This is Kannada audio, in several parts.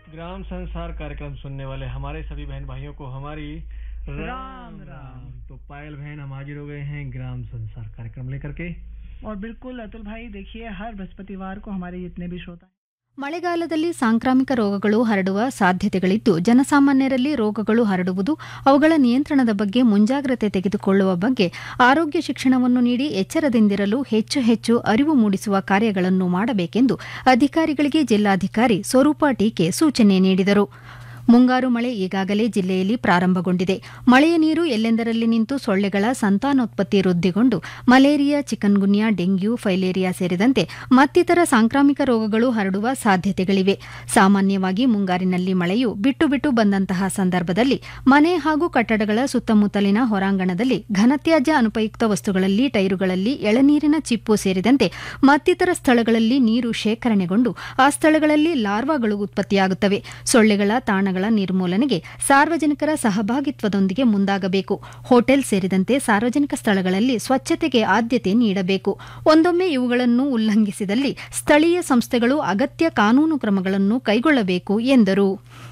ग्राम संसार कार्यक्रम सुनने वाले हमारे सभी बहन भाइयों को हमारी राम राम। तो पायल बहन हम हाजिर हो गए हैं ग्राम संसार कार्यक्रम लेकर के और बिल्कुल अतुल भाई देखिए हर बृहस्पतिवार को हमारे जितने भी श्रोता हैं ಮಳೆಗಾಲದಲ್ಲಿ ಸಾಂಕ್ರಾಮಿಕ ರೋಗಗಳು ಹರಡುವ ಸಾಧ್ಯತೆಗಳಿದ್ದು ಜನಸಾಮಾನ್ಯರಲ್ಲಿ ರೋಗಗಳು ಹರಡುವುದು ಅವುಗಳ ನಿಯಂತ್ರಣದ ಬಗ್ಗೆ ಮುಂಜಾಗ್ರತೆ ತೆಗೆದುಕೊಳ್ಳುವ ಬಗ್ಗೆ ಆರೋಗ್ಯ ಶಿಕ್ಷಣವನ್ನು ನೀಡಿ ಎಚ್ಚರದಿಂದಿರಲು ಹೆಚ್ಚು ಹೆಚ್ಚು ಅರಿವು ಮೂಡಿಸುವ ಕಾರ್ಯಗಳನ್ನು ಮಾಡಬೇಕೆಂದು ಅಧಿಕಾರಿಗಳಿಗೆ ಜಿಲ್ಲಾಧಿಕಾರಿ ಸ್ವರೂಪ ಟೀಕೆ ಸೂಚನೆ ನೀಡಿದರು ಮುಂಗಾರು ಮಳೆ ಈಗಾಗಲೇ ಜಿಲ್ಲೆಯಲ್ಲಿ ಪ್ರಾರಂಭಗೊಂಡಿದೆ ಮಳೆಯ ನೀರು ಎಲ್ಲೆಂದರಲ್ಲಿ ನಿಂತು ಸೊಳ್ಳೆಗಳ ಸಂತಾನೋತ್ಪತ್ತಿ ವೃದ್ಧಿಗೊಂಡು ಮಲೇರಿಯಾ ಚಿಕನ್ಗುನ್ಯಾ ಡೆಂಗ್ಯೂ ಫೈಲೇರಿಯಾ ಸೇರಿದಂತೆ ಮತ್ತಿತರ ಸಾಂಕ್ರಾಮಿಕ ರೋಗಗಳು ಹರಡುವ ಸಾಧ್ಯತೆಗಳಿವೆ ಸಾಮಾನ್ಯವಾಗಿ ಮುಂಗಾರಿನಲ್ಲಿ ಮಳೆಯು ಬಿಟ್ಟು ಬಿಟ್ಟು ಬಂದಂತಹ ಸಂದರ್ಭದಲ್ಲಿ ಮನೆ ಹಾಗೂ ಕಟ್ಟಡಗಳ ಸುತ್ತಮುತ್ತಲಿನ ಹೊರಾಂಗಣದಲ್ಲಿ ಘನತ್ಯಾಜ್ಯ ಅನುಪಯುಕ್ತ ವಸ್ತುಗಳಲ್ಲಿ ಟೈರುಗಳಲ್ಲಿ ಎಳನೀರಿನ ಚಿಪ್ಪು ಸೇರಿದಂತೆ ಮತ್ತಿತರ ಸ್ಥಳಗಳಲ್ಲಿ ನೀರು ಶೇಖರಣೆಗೊಂಡು ಆ ಸ್ಥಳಗಳಲ್ಲಿ ಲಾರ್ವಾಗಳು ಉತ್ಪತ್ತಿಯಾಗುತ್ತವೆ ಸೊಳ್ಳೆಗಳ ತಾಣಗಳ ನಿರ್ಮೂಲನೆಗೆ ಸಾರ್ವಜನಿಕರ ಸಹಭಾಗಿತ್ವದೊಂದಿಗೆ ಮುಂದಾಗಬೇಕು ಹೋಟೆಲ್ ಸೇರಿದಂತೆ ಸಾರ್ವಜನಿಕ ಸ್ಥಳಗಳಲ್ಲಿ ಸ್ವಚ್ಛತೆಗೆ ಆದ್ಯತೆ ನೀಡಬೇಕು ಒಂದೊಮ್ಮೆ ಇವುಗಳನ್ನು ಉಲ್ಲಂಘಿಸಿದಲ್ಲಿ ಸ್ಥಳೀಯ ಸಂಸ್ಥೆಗಳು ಅಗತ್ಯ ಕಾನೂನು ಕ್ರಮಗಳನ್ನು ಕೈಗೊಳ್ಳಬೇಕು ಎಂದರು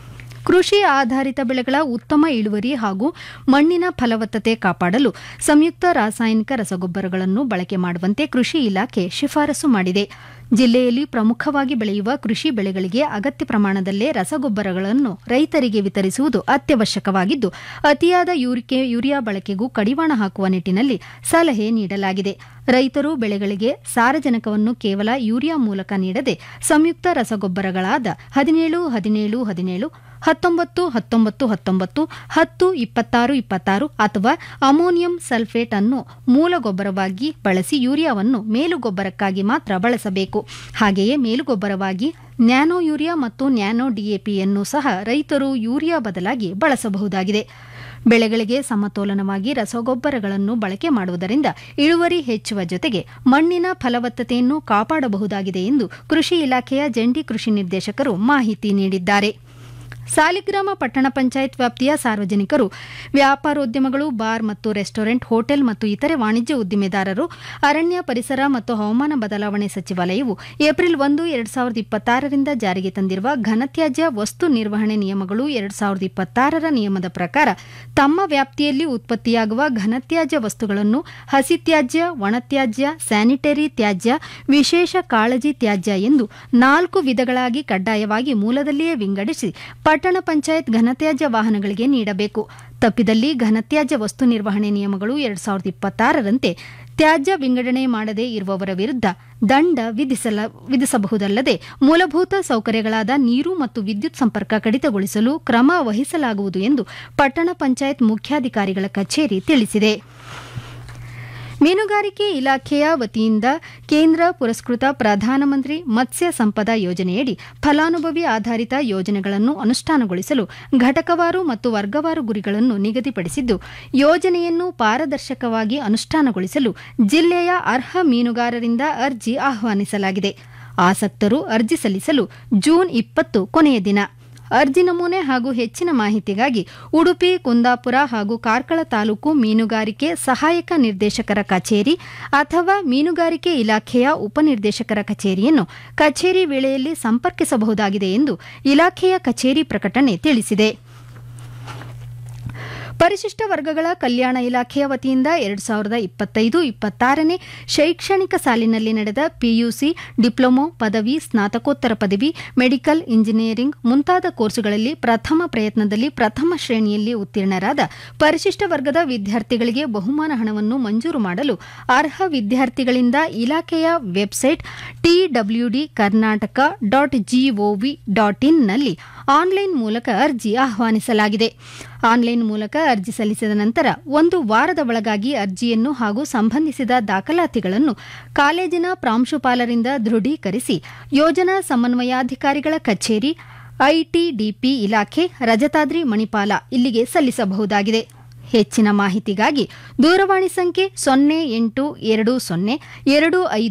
ಕೃಷಿ ಆಧಾರಿತ ಬೆಳೆಗಳ ಉತ್ತಮ ಇಳುವರಿ ಹಾಗೂ ಮಣ್ಣಿನ ಫಲವತ್ತತೆ ಕಾಪಾಡಲು ಸಂಯುಕ್ತ ರಾಸಾಯನಿಕ ರಸಗೊಬ್ಬರಗಳನ್ನು ಬಳಕೆ ಮಾಡುವಂತೆ ಕೃಷಿ ಇಲಾಖೆ ಶಿಫಾರಸು ಮಾಡಿದೆ ಜಿಲ್ಲೆಯಲ್ಲಿ ಪ್ರಮುಖವಾಗಿ ಬೆಳೆಯುವ ಕೃಷಿ ಬೆಳೆಗಳಿಗೆ ಅಗತ್ಯ ಪ್ರಮಾಣದಲ್ಲೇ ರಸಗೊಬ್ಬರಗಳನ್ನು ರೈತರಿಗೆ ವಿತರಿಸುವುದು ಅತ್ಯವಶ್ಯಕವಾಗಿದ್ದು ಅತಿಯಾದ ಯೂರಿಕೆ ಯೂರಿಯಾ ಬಳಕೆಗೂ ಕಡಿವಾಣ ಹಾಕುವ ನಿಟ್ಟಿನಲ್ಲಿ ಸಲಹೆ ನೀಡಲಾಗಿದೆ ರೈತರು ಬೆಳೆಗಳಿಗೆ ಸಾರಜನಕವನ್ನು ಕೇವಲ ಯೂರಿಯಾ ಮೂಲಕ ನೀಡದೆ ಸಂಯುಕ್ತ ರಸಗೊಬ್ಬರಗಳಾದ ಹದಿನೇಳು ಹದಿನೇಳು ಹದಿನೇಳು ಹತ್ತೊಂಬತ್ತು ಹತ್ತೊಂಬತ್ತು ಹತ್ತೊಂಬತ್ತು ಹತ್ತು ಇಪ್ಪತ್ತಾರು ಇಪ್ಪತ್ತಾರು ಅಥವಾ ಅಮೋನಿಯಂ ಸಲ್ಫೇಟ್ ಅನ್ನು ಮೂಲ ಗೊಬ್ಬರವಾಗಿ ಬಳಸಿ ಯೂರಿಯಾವನ್ನು ಮೇಲುಗೊಬ್ಬರಕ್ಕಾಗಿ ಮಾತ್ರ ಬಳಸಬೇಕು ಹಾಗೆಯೇ ಮೇಲುಗೊಬ್ಬರವಾಗಿ ನ್ಯಾನೋ ಯೂರಿಯಾ ಮತ್ತು ನ್ಯಾನೋ ಡಿಎಪಿಯನ್ನು ಸಹ ರೈತರು ಯೂರಿಯಾ ಬದಲಾಗಿ ಬಳಸಬಹುದಾಗಿದೆ ಬೆಳೆಗಳಿಗೆ ಸಮತೋಲನವಾಗಿ ರಸಗೊಬ್ಬರಗಳನ್ನು ಬಳಕೆ ಮಾಡುವುದರಿಂದ ಇಳುವರಿ ಹೆಚ್ಚುವ ಜೊತೆಗೆ ಮಣ್ಣಿನ ಫಲವತ್ತತೆಯನ್ನು ಕಾಪಾಡಬಹುದಾಗಿದೆ ಎಂದು ಕೃಷಿ ಇಲಾಖೆಯ ಜಂಟಿ ಕೃಷಿ ನಿರ್ದೇಶಕರು ಮಾಹಿತಿ ನೀಡಿದ್ದಾರೆ ಸಾಲಿಗ್ರಾಮ ಪಟ್ಟಣ ಪಂಚಾಯತ್ ವ್ಯಾಪ್ತಿಯ ಸಾರ್ವಜನಿಕರು ವ್ಯಾಪಾರೋದ್ಯಮಗಳು ಬಾರ್ ಮತ್ತು ರೆಸ್ಟೋರೆಂಟ್ ಹೋಟೆಲ್ ಮತ್ತು ಇತರೆ ವಾಣಿಜ್ಯ ಉದ್ದಿಮೆದಾರರು ಅರಣ್ಯ ಪರಿಸರ ಮತ್ತು ಹವಾಮಾನ ಬದಲಾವಣೆ ಸಚಿವಾಲಯವು ಏಪ್ರಿಲ್ ಒಂದು ಎರಡು ಸಾವಿರದ ಇಪ್ಪತ್ತಾರರಿಂದ ಜಾರಿಗೆ ತಂದಿರುವ ಘನತ್ಯಾಜ್ಯ ವಸ್ತು ನಿರ್ವಹಣೆ ನಿಯಮಗಳು ಎರಡು ಸಾವಿರದ ಇಪ್ಪತ್ತಾರರ ನಿಯಮದ ಪ್ರಕಾರ ತಮ್ಮ ವ್ಯಾಪ್ತಿಯಲ್ಲಿ ಉತ್ಪತ್ತಿಯಾಗುವ ಘನತ್ಯಾಜ್ಯ ವಸ್ತುಗಳನ್ನು ಹಸಿತ್ಯಾಜ್ಯ ಒಣತ್ಯಾಜ್ಯ ಸ್ಯಾನಿಟರಿ ತ್ಯಾಜ್ಯ ವಿಶೇಷ ಕಾಳಜಿ ತ್ಯಾಜ್ಯ ಎಂದು ನಾಲ್ಕು ವಿಧಗಳಾಗಿ ಕಡ್ಡಾಯವಾಗಿ ಮೂಲದಲ್ಲಿಯೇ ವಿಂಗಡಿಸಿ ಪಟ್ಟಣ ಪಂಚಾಯತ್ ಘನತ್ಯಾಜ್ಯ ವಾಹನಗಳಿಗೆ ನೀಡಬೇಕು ತಪ್ಪಿದಲ್ಲಿ ಘನತ್ಯಾಜ್ಯ ವಸ್ತು ನಿರ್ವಹಣೆ ನಿಯಮಗಳು ಎರಡು ಸಾವಿರದ ಇಪ್ಪತ್ತಾರರಂತೆ ತ್ಯಾಜ್ಯ ವಿಂಗಡಣೆ ಮಾಡದೇ ಇರುವವರ ವಿರುದ್ಧ ದಂಡ ವಿಧಿಸಲ ವಿಧಿಸಬಹುದಲ್ಲದೆ ಮೂಲಭೂತ ಸೌಕರ್ಯಗಳಾದ ನೀರು ಮತ್ತು ವಿದ್ಯುತ್ ಸಂಪರ್ಕ ಕಡಿತಗೊಳಿಸಲು ಕ್ರಮ ವಹಿಸಲಾಗುವುದು ಎಂದು ಪಟ್ಟಣ ಪಂಚಾಯತ್ ಮುಖ್ಯಾಧಿಕಾರಿಗಳ ಕಚೇರಿ ತಿಳಿಸಿದೆ ಮೀನುಗಾರಿಕೆ ಇಲಾಖೆಯ ವತಿಯಿಂದ ಕೇಂದ್ರ ಪುರಸ್ಕೃತ ಪ್ರಧಾನಮಂತ್ರಿ ಮತ್ಸ್ಯ ಸಂಪದ ಯೋಜನೆಯಡಿ ಫಲಾನುಭವಿ ಆಧಾರಿತ ಯೋಜನೆಗಳನ್ನು ಅನುಷ್ಠಾನಗೊಳಿಸಲು ಘಟಕವಾರು ಮತ್ತು ವರ್ಗವಾರು ಗುರಿಗಳನ್ನು ನಿಗದಿಪಡಿಸಿದ್ದು ಯೋಜನೆಯನ್ನು ಪಾರದರ್ಶಕವಾಗಿ ಅನುಷ್ಠಾನಗೊಳಿಸಲು ಜಿಲ್ಲೆಯ ಅರ್ಹ ಮೀನುಗಾರರಿಂದ ಅರ್ಜಿ ಆಹ್ವಾನಿಸಲಾಗಿದೆ ಆಸಕ್ತರು ಅರ್ಜಿ ಸಲ್ಲಿಸಲು ಜೂನ್ ಇಪ್ಪತ್ತು ಕೊನೆಯ ದಿನ ಅರ್ಜಿ ನಮೂನೆ ಹಾಗೂ ಹೆಚ್ಚಿನ ಮಾಹಿತಿಗಾಗಿ ಉಡುಪಿ ಕುಂದಾಪುರ ಹಾಗೂ ಕಾರ್ಕಳ ತಾಲೂಕು ಮೀನುಗಾರಿಕೆ ಸಹಾಯಕ ನಿರ್ದೇಶಕರ ಕಚೇರಿ ಅಥವಾ ಮೀನುಗಾರಿಕೆ ಇಲಾಖೆಯ ಉಪನಿರ್ದೇಶಕರ ಕಚೇರಿಯನ್ನು ಕಚೇರಿ ವೇಳೆಯಲ್ಲಿ ಸಂಪರ್ಕಿಸಬಹುದಾಗಿದೆ ಎಂದು ಇಲಾಖೆಯ ಕಚೇರಿ ಪ್ರಕಟಣೆ ತಿಳಿಸಿದೆ ಪರಿಶಿಷ್ಟ ವರ್ಗಗಳ ಕಲ್ಯಾಣ ಇಲಾಖೆಯ ವತಿಯಿಂದ ಎರಡು ಸಾವಿರದ ಇಪ್ಪತ್ತೈದು ಇಪ್ಪತ್ತಾರನೇ ಶೈಕ್ಷಣಿಕ ಸಾಲಿನಲ್ಲಿ ನಡೆದ ಪಿಯುಸಿ ಡಿಪ್ಲೊಮೊ ಪದವಿ ಸ್ನಾತಕೋತ್ತರ ಪದವಿ ಮೆಡಿಕಲ್ ಇಂಜಿನಿಯರಿಂಗ್ ಮುಂತಾದ ಕೋರ್ಸುಗಳಲ್ಲಿ ಪ್ರಥಮ ಪ್ರಯತ್ನದಲ್ಲಿ ಪ್ರಥಮ ಶ್ರೇಣಿಯಲ್ಲಿ ಉತ್ತೀರ್ಣರಾದ ಪರಿಶಿಷ್ಟ ವರ್ಗದ ವಿದ್ಯಾರ್ಥಿಗಳಿಗೆ ಬಹುಮಾನ ಹಣವನ್ನು ಮಂಜೂರು ಮಾಡಲು ಅರ್ಹ ವಿದ್ಯಾರ್ಥಿಗಳಿಂದ ಇಲಾಖೆಯ website TWD Karnataka dot GOV dot ಇನ್ನಲ್ಲಿ ಆನ್ಲೈನ್ ಮೂಲಕ ಅರ್ಜಿ ಆಹ್ವಾನಿಸಲಾಗಿದೆ ಆನ್ಲೈನ್ ಮೂಲಕ ಅರ್ಜಿ ಸಲ್ಲಿಸಿದ ನಂತರ ಒಂದು ವಾರದ ಒಳಗಾಗಿ ಅರ್ಜಿಯನ್ನು ಹಾಗೂ ಸಂಬಂಧಿಸಿದ ದಾಖಲಾತಿಗಳನ್ನು ಕಾಲೇಜಿನ ಪ್ರಾಂಶುಪಾಲರಿಂದ ದೃಢೀಕರಿಸಿ ಯೋಜನಾ ಸಮನ್ವಯಾಧಿಕಾರಿಗಳ ಕಚೇರಿ ಐಟಿಡಿಪಿ ಇಲಾಖೆ ರಜತಾದ್ರಿ ಮಣಿಪಾಲ ಇಲ್ಲಿಗೆ ಸಲ್ಲಿಸಬಹುದಾಗಿದೆ ಹೆಚ್ಚಿನ ಮಾಹಿತಿಗಾಗಿ ದೂರವಾಣಿ ಸಂಖ್ಯೆ ಸೊನ್ನೆ ಎಂಟು ಎರಡು ಸೊನ್ನೆ ಎರಡು ಐದು